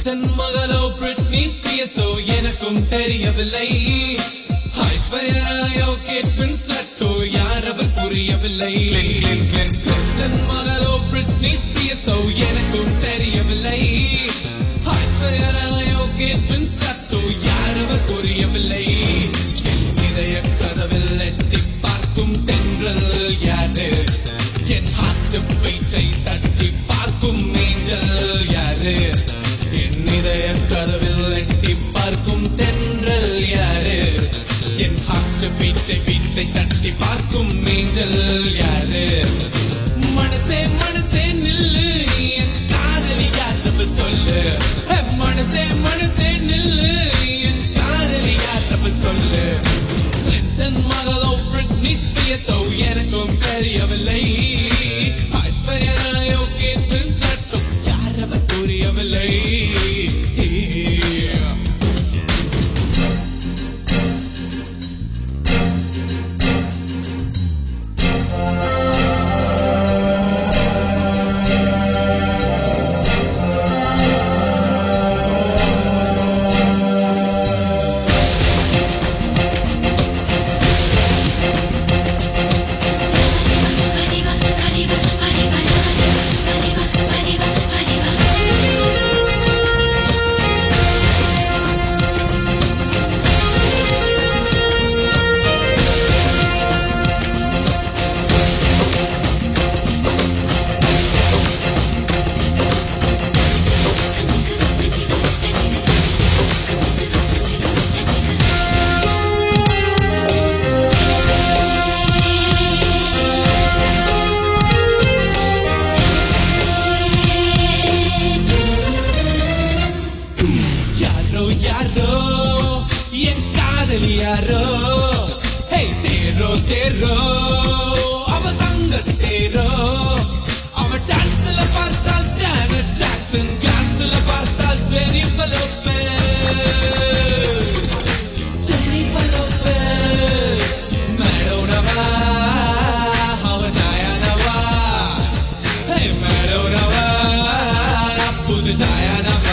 Clinton மகளோ Britney ஸ்பியர்ஸோ எனக்கும் தெரியவில்லை ஐஸ்வர்யா ராயோ கேட் வின்ஸ்லட்டோ யார் அவர் புரியவில்லை கிளின்டன் மகளோ பிரிட்னி ஸ்பியர்ஸோ எனக்கும் தெரியவில்லை ஐஸ்வர்யா ராயோ கேட் வின்ஸ்லட்டோ யார் அவர் புரியவில்லை என் இதய கதவில் எட்டி பார்க்கும் தென்றல் யாரு என் ஹார்ட் பீட்டை தட்டி பார்க்கும் மேஞ்சல் யாரு என் இதய கதவில் எட்டி பார்க்கும் தென்றல் யாரு என் ஹார்ட் பீட்டை பீட்டை தட்டி பார்க்கும் மேஞ்சல் யாரு மனசே மனசே நில்லு என் காதலி யார் சொல்லு ஹே, மனசே மனசே நில்லு என் காதலி யார் சொல்லு கிளின்டன் மகளோ பிரிட்னி ஸ்பியர்ஸோ எனக்கும் தெரியவில்லை ஐஸ்வர்யா ராயோ கேட் வின்ஸ்லட்டோ யார் அவர் புரியவில்லை Arriba, arriba, arriba, arriba, arriba, arriba. யாரோ யாரோ என் காதலி யாரோ ஹே தேரோ தேரோ அவ தங்க தேரோ அவ டான்ஸ்ல பார்த்தால் ஜானட் ஜாக்சன் கிளான்ஸ்ல பார்த்தால் ஜெனிஃபர் லோபெஸ் ஜெனிஃபர் லோபெஸ் மேடோனவா அவ டயானவா ஹே மேடோனவா புது டயானவா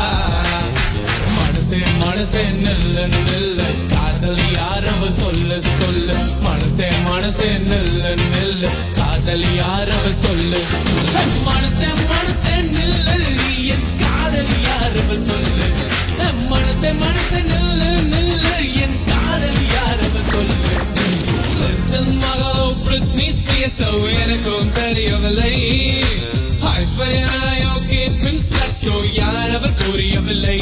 மனசே மனசே நில்ல நில்ல காதலி யாரவ சொல்ல சொல்ல மனசே மனசே நில்ல நில்ல காதலி யாரவ சொல்ல மனசே மனசே நில்ல என் காதலி யாரவ சொல்ல மனசே மனசே நில்ல நில்ல என் காதலி யாரவ சொல்ல கிளின்டன் மகளோ பிரிட்னி ஸ்பியர்ஸோ எனக்கும் தெரியவில்லை ஐஸ்வர்யா ராயோ கேட் வின்ஸ்லட்டோ யார் அவர் புரியவில்லை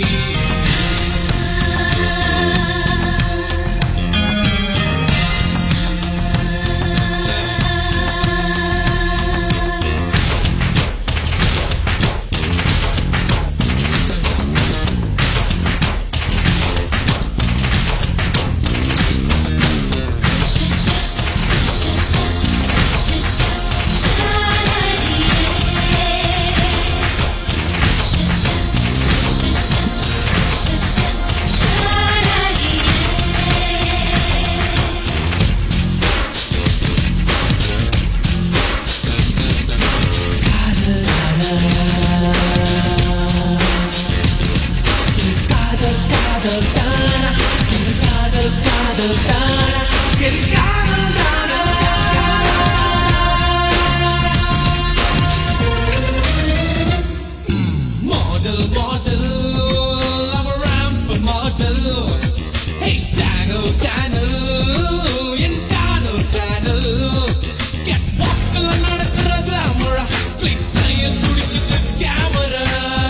Model, model, I'm a ramp model. Hey, channel, channel, in channel, channel. Get walkல நடக்கிற glamour, click செய்ய துடிக்குது camera.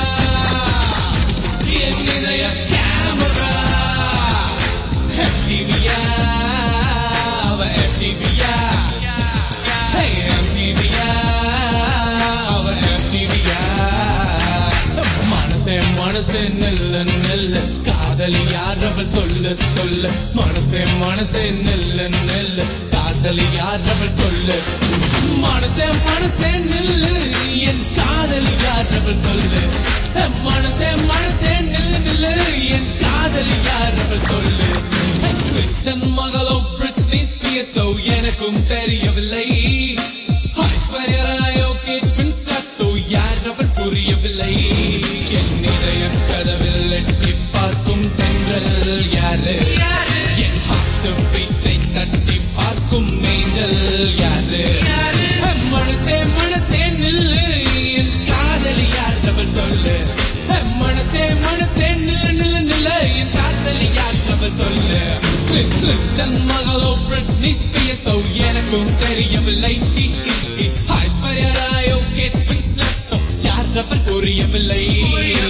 என் இதய camera. FTV-யா, அவ FTV-யா. Hey, MTV-யா, அவ MTV-யா. மனசே மனசே நில்ல நில்ல காதலி யார் அவள் சொல்ல சொல்ல மனசே மனசே நில்ல நில்ல காதலி யார் அவள் சொல்ல மனசே மனசே நில்லு என் காதலி யார் அவள் சொல்லு மனசே மனசே நில்லு நில்லு என் காதலி யார் அவள் சொல்லு கிளின்டன் மகளோ பிரிட்னி ஸ்பியர்ஸோ எனக்கும் தெரியவில்லை ஐஸ்வர்யா ராயோ கேட் வின்ஸ்லட்டோ யார் அவள் புரியவில்லை என் இதய புரியவில்லை